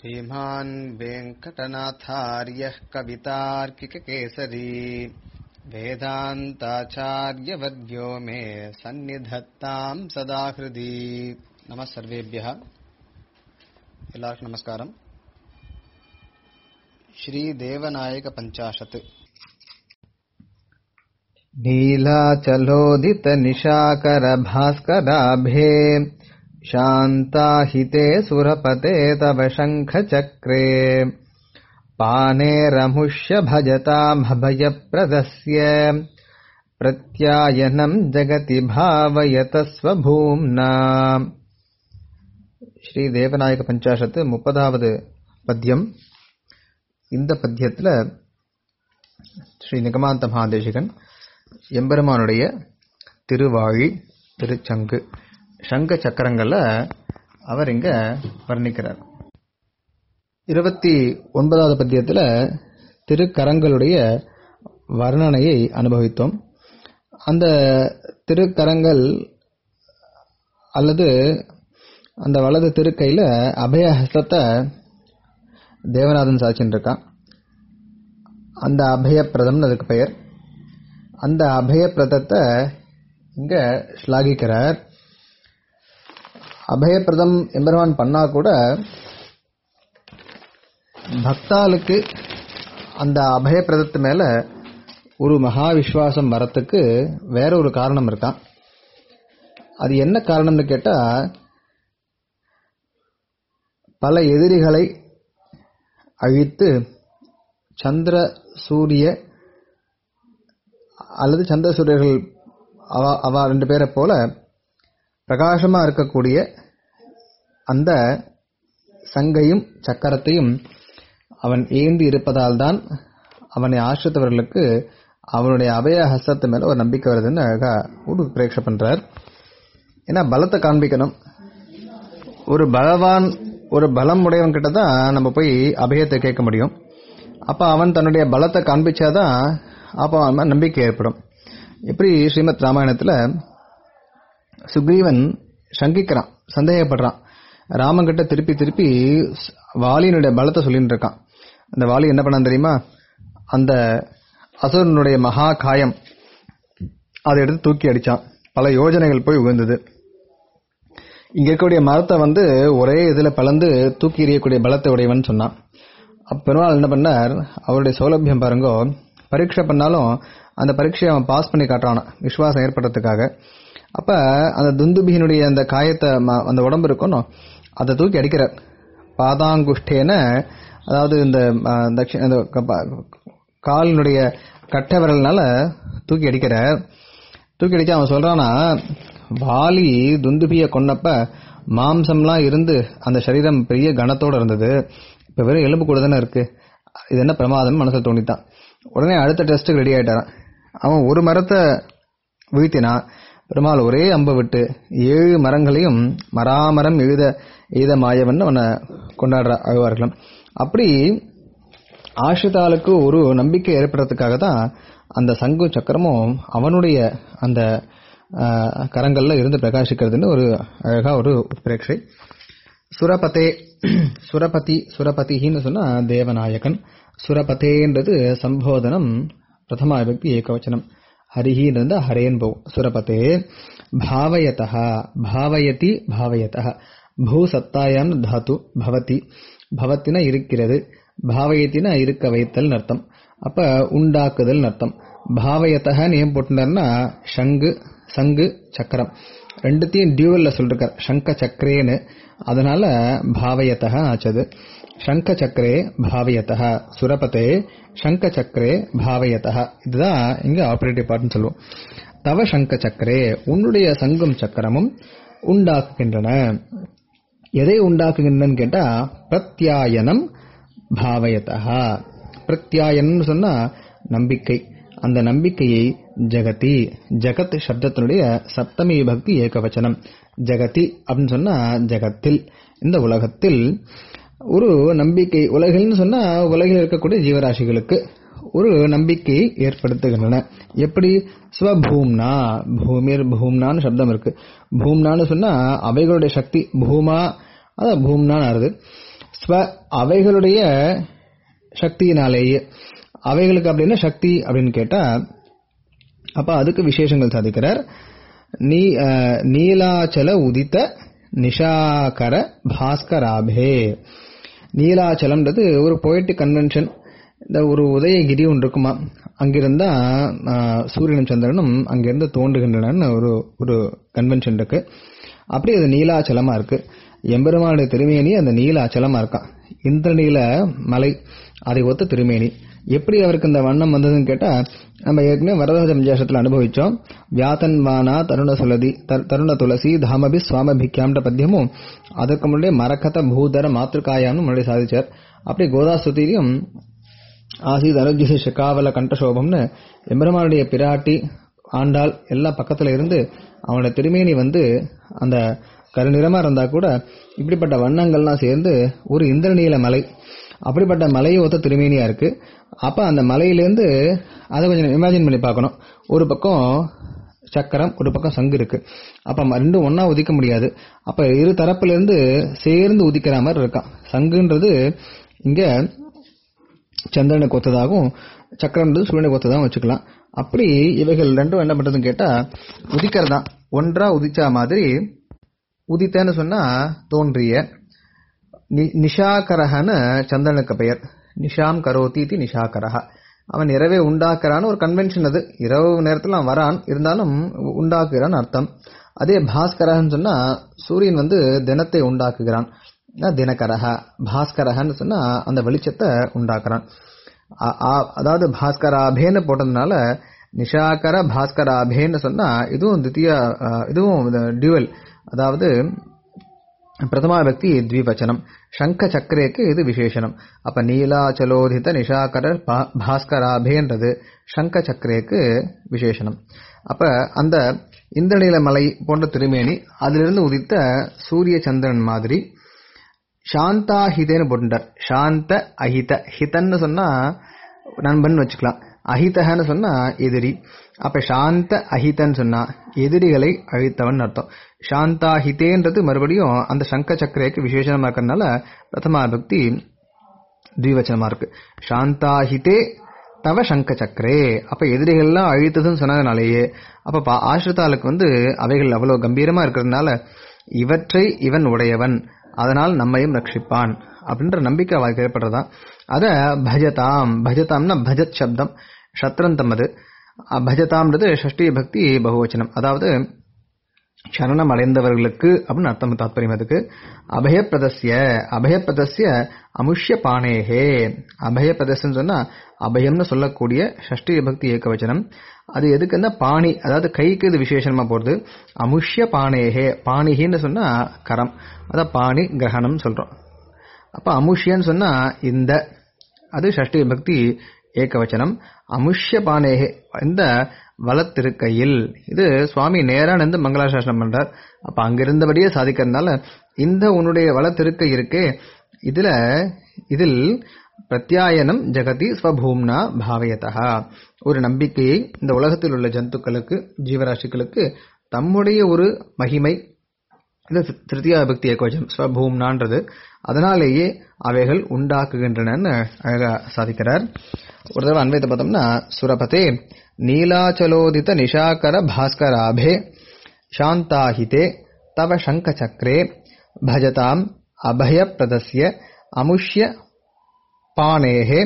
श्रीमान् वेङ्कटनाथार्यः कवितार्किककेसरी वेदान्ताचार्यवर्यो मे सन्निधत्ताम् सदा हृदि नमः सर्वेभ्यः எல்லாருக்கும் நமஸ்காரம் ஸ்ரீ தேவநாயக பஞ்சாஷத் नीलाचलोदित निशाकर भास्कराभे शान्ताहिते सुरपते तव शङ्खचक्रे पानेरमुष्य भजतामभयप्रदस्य प्रत्यायनम् जगति भावयत स्वभूम्ना ஸ்ரீ தேவநாயக பஞ்சாஷத்து முப்பதாவது பத்தியம் இந்த பத்தியத்தில் ஸ்ரீ நிகமாந்த மகாதேசிகன் எம்பெருமானுடைய திருவாழி திருச்சங்கு சங்க சக்கரங்களை அவர் இங்க வர்ணிக்கிறார் இருபத்தி ஒன்பதாவது பத்தியத்தில் திருக்கரங்களுடைய வர்ணனையை அனுபவித்தோம் அந்த திருக்கரங்கள் அல்லது அந்த வலது திருக்கையில் அபயஹஸ்தத்தை தேவநாதன் சாட்சின்னு இருக்கான் அந்த அபயப்பிரதம்னு அதுக்கு பெயர் அந்த அபயப்பிரதத்தை இங்க ஸ்லாகிக்கிறார் அபயப்பிரதம் எம்பெருமான் பண்ணா கூட பக்தாளுக்கு அந்த அபயப்பிரதத்து மேல ஒரு மகா விஸ்வாசம் வரத்துக்கு வேற ஒரு காரணம் இருக்கான் அது என்ன காரணம்னு கேட்டா பல எதிரிகளை அழித்து சந்திர சூரிய அல்லது சந்திர சூரியர்கள் அவ அவ ரெண்டு பேரை போல பிரகாசமா இருக்கக்கூடிய அந்த சங்கையும் சக்கரத்தையும் அவன் ஏந்தி இருப்பதால் தான் அவனை ஆசிரித்தவர்களுக்கு அவனுடைய அபய ஹஸ்தத்து மேல ஒரு நம்பிக்கை வருதுன்னு அழகா ஒரு பிரேட்சை பண்றார் ஏன்னா பலத்தை காண்பிக்கணும் ஒரு பலவான் ஒரு பலம் உடையவன் கிட்ட தான் நம்ம போய் அபயத்தை கேட்க முடியும் அப்ப அவன் தன்னுடைய பலத்தை காண்பிச்சாதான் அப்போ அவன் நம்பிக்கை ஏற்படும் எப்படி ஸ்ரீமத் ராமாயணத்துல சுக்ரீவன் சங்கிக்கிறான் சந்தேகப்படுறான் ராமன் கிட்ட திருப்பி திருப்பி வாலியினுடைய பலத்தை சொல்லிட்டு இருக்கான் அந்த வாலி என்ன பண்ணான் தெரியுமா அந்த அசுரனுடைய மகா காயம் அதை எடுத்து தூக்கி அடிச்சான் பல யோஜனைகள் போய் உயர்ந்தது இங்க இருக்கக்கூடிய மரத்தை வந்து ஒரே இதுல பிளந்து தூக்கி எறியக்கூடிய பலத்தை உடையவன் சொன்னான் அப்ப பெருமாள் என்ன பண்ணார் அவருடைய சௌலபியம் பாருங்கோ பரீட்சை பண்ணாலும் அந்த பரீட்சையை அவன் பாஸ் பண்ணி காட்டுறான் விசுவாசம் ஏற்படுறதுக்காக அப்ப அந்த துந்துபியினுடைய அந்த காயத்தை அந்த உடம்பு இருக்கணும் அதை தூக்கி அடிக்கிறார் பாதாங்குஷ்டேன அதாவது இந்த தட்சி இந்த காலினுடைய கட்ட விரல்னால தூக்கி அடிக்கிறார் தூக்கி அடிச்சு அவன் சொல்றானா வாலி துந்துபிய கொன்னப்ப மாம்சம்லாம் இருந்து அந்த சரீரம் பெரிய கனத்தோட இருந்தது இப்ப வெறும் எலும்பு கூட தானே இருக்கு இது என்ன பிரமாதம் மனசில் தோணித்தான் உடனே அடுத்த டெஸ்ட்டுக்கு ரெடி ஆயிட்டாரான் அவன் ஒரு மரத்தை வீழ்த்தினான் பெருமாள் ஒரே அம்பை விட்டு ஏழு மரங்களையும் மராமரம் எழுத எய்த மாயவன் அவனை கொண்டாடுற அழுவார்களும் அப்படி ஆஷிதாளுக்கு ஒரு நம்பிக்கை ஏற்படுறதுக்காக தான் அந்த சங்கு சக்கரமும் அவனுடைய அந்த கரங்கள்ல இருந்து பிரகாசிக்கிறதுன்னு ஒரு அழகா ஒரு உத்பிரேட்சை சுரபதே சுரபதி சுரபதின்னு சொன்னா தேவநாயகன் சுரபதேன்றது சம்போதனம் பிரதமா விபக்தி ஏகவச்சனம் ஹரிஹின்றது ஹரேன் போ சுரபதே பாவயதா பாவயதி பாவயதா பூ சத்தாயாம் தாத்து பவதி பவத்தின இருக்கிறது பாவயத்தின இருக்க வைத்தல் அர்த்தம் அப்ப உண்டாக்குதல் அர்த்தம் பாவயத்தகன்னு ஏன் போட்டுனார்னா சங்கு சங்கு சக்கரம் ரெண்டுத்தையும் டியூவல்ல சொல்லிருக்கார் சங்க சக்கரேன்னு அதனால பாவயத்தக ஆச்சது சங்க சக்கரே பாவயத்தக சுரபதே சங்க சக்கரே பாவயத்தக இதுதான் இங்க ஆபரேட்டிவ் பார்ட்னு சொல்லுவோம் தவ சங்க சக்கரே உன்னுடைய சங்கும் சக்கரமும் உண்டாக்குகின்றன எதை உண்டாக்குகின்றன கேட்டா பிரத்யாயனம் பாவயத்தா பிரத்யாயனம் சொன்னா நம்பிக்கை அந்த நம்பிக்கையை ஜெகதி ஜெகத் சப்தத்தினுடைய சப்தமி பக்தி ஏகவச்சனம் ஜெகதி அப்படின்னு சொன்னா ஜெகத்தில் இந்த உலகத்தில் ஒரு நம்பிக்கை உலகில்னு சொன்னா உலகில் இருக்கக்கூடிய ஜீவராசிகளுக்கு ஒரு நம்பிக்கையை ஏற்படுத்துகின்றன எப்படி ஸ்வபூம்னா பூமிர் பூம்னான்னு சப்தம் இருக்கு பூம்னான்னு சொன்னா அவைகளுடைய சக்தி பூமா அதான் பூம்னான்னு ஆறுது ஸ்வ அவைகளுடைய சக்தியினாலேயே அவைகளுக்கு அப்படின்னா சக்தி அப்படின்னு கேட்டா அப்ப அதுக்கு விசேஷங்கள் சாதிக்கிறார் நீ அஹ், நீலாச்சல உதித்த நிஷாகர பாஸ்கராபே நீலாச்சலம்ன்றது ஒரு பொயட்டிக் கன்வென்ஷன் இந்த ஒரு உதயகிரி ஒன்று இருக்குமா அங்கிருந்தா ஆஹ், சூரியனும் சந்திரனும் அங்கிருந்து தோன்றுகின்றன ஒரு ஒரு கன்வென்ஷன் இருக்கு அப்படி அது நீலாச்சலமா இருக்கு எம்பெருமானுடைய திருமேனி அந்த நீலாச்சலமா இருக்கான் இந்திரநீல மலை அதை ஒத்த திருமேனி எப்படி அவருக்கு இந்த வண்ணம் வந்ததுன்னு கேட்டா நம்ம ஏற்கனவே வரதராஜ விஜயாசத்துல அனுபவிச்சோம் வியாத்தன் வானா தருண சுலதி தர்- தருண துளசி தாமபி சுவாமபிக்யாம்ன்ற பத்தியமும் அதற்கு முன்னாடி மரக்கத பூதர மாத்திருக்காயான்னு முன்னாடி சாதிச்சார் அப்படி கோதாஸ்துதியிலும் ஆசீத் அனுஜிசி ஷிகாவல கண்டசோபம்னு எம்பெருமானுடைய பிராட்டி ஆண்டாள் எல்லாம் பக்கத்துல இருந்து அவனோட திருமேனி வந்து அந்த கருநிறமா இருந்தா கூட இப்படிப்பட்ட வண்ணங்கள்லாம் சேர்ந்து ஒரு இந்திரநீல மலை அப்படிப்பட்ட மலையை ஒத்த திருமேனியா இருக்கு அப்ப அந்த மலையிலேருந்து அதை கொஞ்சம் இமேஜின் பண்ணி பார்க்கணும் ஒரு பக்கம் சக்கரம் ஒரு பக்கம் சங்கு இருக்கு அப்ப ம- ரெண்டும் ஒண்ணா உதிக்க முடியாது அப்ப இரு தரப்புல இருந்து சேர்ந்து உதிக்கிற மாதிரி இருக்கான் சங்குன்றது இங்க சந்திரனுக்கு ஒத்ததாகவும் சக்கரம்ன்றது சூரியனுக்கு ஒத்ததாகவும் வச்சுக்கலாம் அப்படி இவைகள் ரெண்டும் என்ன பண்றதுன்னு கேட்டா உதிக்கிறதா ஒன்றா உதிச்சா மாதிரி உதித்தன்னு சொன்னா தோன்றிய நி- நிஷாகரஹன்னு சந்திரனுக்கு பெயர் நிஷாம் கரோதி இது நிஷாகரஹ அவன் இரவே உண்டாக்குறான்னு ஒரு கன்வென்ஷன் அது இரவு நேரத்துல அவன் வரான் இருந்தாலும் உண்டாக்குகிறான் அர்த்தம் அதே பாஸ்கரஹன்னு சொன்னா சூரியன் வந்து தினத்தை உண்டாக்குகிறான் அதான் தினகரஹ பாஸ்கரஹன்னு சொன்னா அந்த வெளிச்சத்தை உண்டாக்குறான் அ- அ- அதாவது பாஸ்கராபேன்னு போட்டதுனால நிஷாகர பாஸ்கராபேன்னு சொன்னா இதுவும் தித்திய அஹ், இதுவும் டியூவல் அதாவது பிரதமா வியக்தி த்விவச்சனம் சங்க சக்கரேக்கு இது விசேஷனம் அப்ப நீலாச்சலோதித நிஷாகர பா- பாஸ்கராபேன்றது சங்க சக்கரேக்கு விசேஷனம் அப்ப அந்த இந்திரநீல மலை போன்ற திருமேனி அதிலிருந்து உதித்த சூரிய சந்திரன் மாதிரி சாந்தா ஹிதேன்னு போட்டுட்டார் சாந்த அஹித ஹிதன்னு சொன்னா நண்பன் வச்சுக்கலாம் அஹிதன்னு சொன்னா எதிரி அப்ப சாந்த அஹிதன்னு சொன்னா எதிரிகளை அழித்தவன் அர்த்தம் சாந்தா ஹிதேன்றது மறுபடியும் அந்த சங்க சக்கரைக்கு விசேஷமா இருக்கிறதுனால பிரதமா பக்தி த்விவச்சனமா இருக்கு சாந்தாஹிதே தவ சங்க சக்கரே அப்ப எதிரிகள்லாம் அழித்ததுன்னு சொன்னதுனாலேயே அப்ப பா- ஆசிரிதாளுக்கு வந்து அவைகள் அவ்வளவு கம்பீரமா இருக்கிறதுனால இவற்றை இவன் உடையவன் அதனால் நம்மையும் ரட்சிப்பான் அப்படின்ற நம்பிக்கை அவளுக்கு ஏற்படுறதா அத பஜதாம் பஜதாம்னா பஜத் சப்தம் சத்ரந்தம் அது அ, பஜதாம்ன்றது ஷஷ்டி பக்தி பகுவச்சனம் அதாவது சரணம் அடைந்தவர்களுக்கு அப்படின்னு அர்த்தம் தாத்பரியம் அதுக்கு அபயப்பிரதஸ்ய அபயப்பிரதஸ்ய அமுஷ்ய பானேகே அபயப்பிரதஸ்ன்னு சொன்னா அபயம்னு சொல்லக்கூடிய ஷஷ்டி விபக்தி ஏகவச்சனம் அது எதுக்குன்னா பாணி அதாவது கைக்கு இது விசேஷமா போறது அமுஷ்ய பானேகே பாணிகின்னு சொன்னா கரம் அதான் பாணி கிரகணம் சொல்றோம் அப்ப அமுஷ்யன்னு சொன்னா இந்த அது ஷஷ்டி விபக்தி ஏகவச்சனம் அமுஷ்ய பானேகே இந்த வலத்திருக்கையில் இது சுவாமி நேரா நின்று மங்களாசாசனம் பண்றார் அப்ப அங்கிருந்தபடியே சாதிக்கிறதுனால இந்த உன்னுடைய வலத்திருக்கை இருக்கே இதுல இதில் பிரத்யாயனம் ஜெகதி ஸ்வபூம்னா பாவயதா ஒரு நம்பிக்கையை இந்த உலகத்தில் உள்ள ஜந்துக்களுக்கு ஜீவராசிகளுக்கு தம்முடைய ஒரு மகிமை இது தி- திருத்தியா பக்தி ஏகவச்சனம் ஸ்வபூம்னான்றது அதனாலேயே அவைகள் உண்டாக்குகின்றனன்னு அழகா சாதிக்கிறார் ஒரு தடவை அன்வைத்த பார்த்தோம்னா சுரபதே நீலாச்சலோதித நிஷாகர பாஸ்கராபே சாந்தாஹிதே தவ சங்க சக்கரே பஜதாம் அபயப்பிரதஸ்ய அமுஷ்ய பானேகே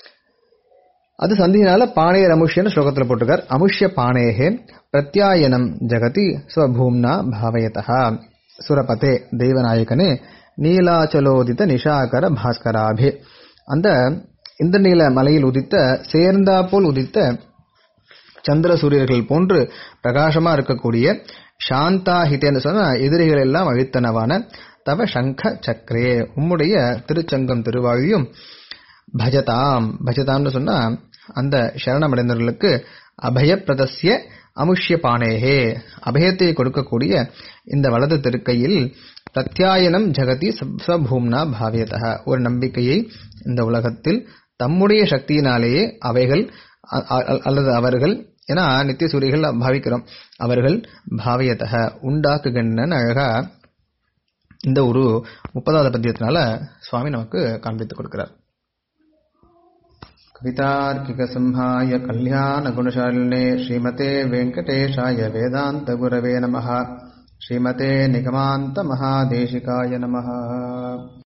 அது சந்தினால பாணேர் அமுஷ்யன்னு ஸ்லோகத்துல போட்டிருக்கார் அமுஷ்ய பாணேகே பிரத்யாயனம் ஜெகதி ஸ்வபூம்னா பாவயதா சுரபதே தெய்வநாயகனே நீலாச்சலோதித நிஷாகர பாஸ்கராபே அந்த இந்திரநீல மலையில் உதித்த சேர்ந்தா போல் உதித்த சந்திர சூரியர்கள் போன்று பிரகாசமா இருக்கக்கூடிய சாந்தாஹிதேன்னு சொன்னா எதிரிகள் எல்லாம் அழித்தனவான தவ சங்க சக்கரே உம்முடைய திருச்சங்கம் திருவாழியும் பஜதாம் பஜதாம்னு சொன்னா அந்த சரணமடைந்தவர்களுக்கு அபயப்பிரதஸ்ய அமுஷ்ய பானேகே அபயத்தை கொடுக்கக்கூடிய இந்த வலது திருக்கையில் பிரத்யாயனம் ஜெகதி சபூம்னா பாவியதா ஒரு நம்பிக்கையை இந்த உலகத்தில் தம்முடைய சக்தியினாலேயே அவைகள் அ- அ- அல்லது அவர்கள் ஏன்னா நித்திய சூரிகள் பாவிக்கிறோம் அவர்கள் பாவியதக உண்டாக்குகின்றன அழகா இந்த ஒரு முப்பதாவது பத்தியத்தினால சுவாமி நமக்கு காண்பித்துக் கொடுக்கிறார் कवितार्किकसंहाय कल्याणगुणशालिने श्रीमते वेङ्कटेशाय वेदान्तगुरवे नमः श्रीमते निगमान्तमहादेशिकाय नमः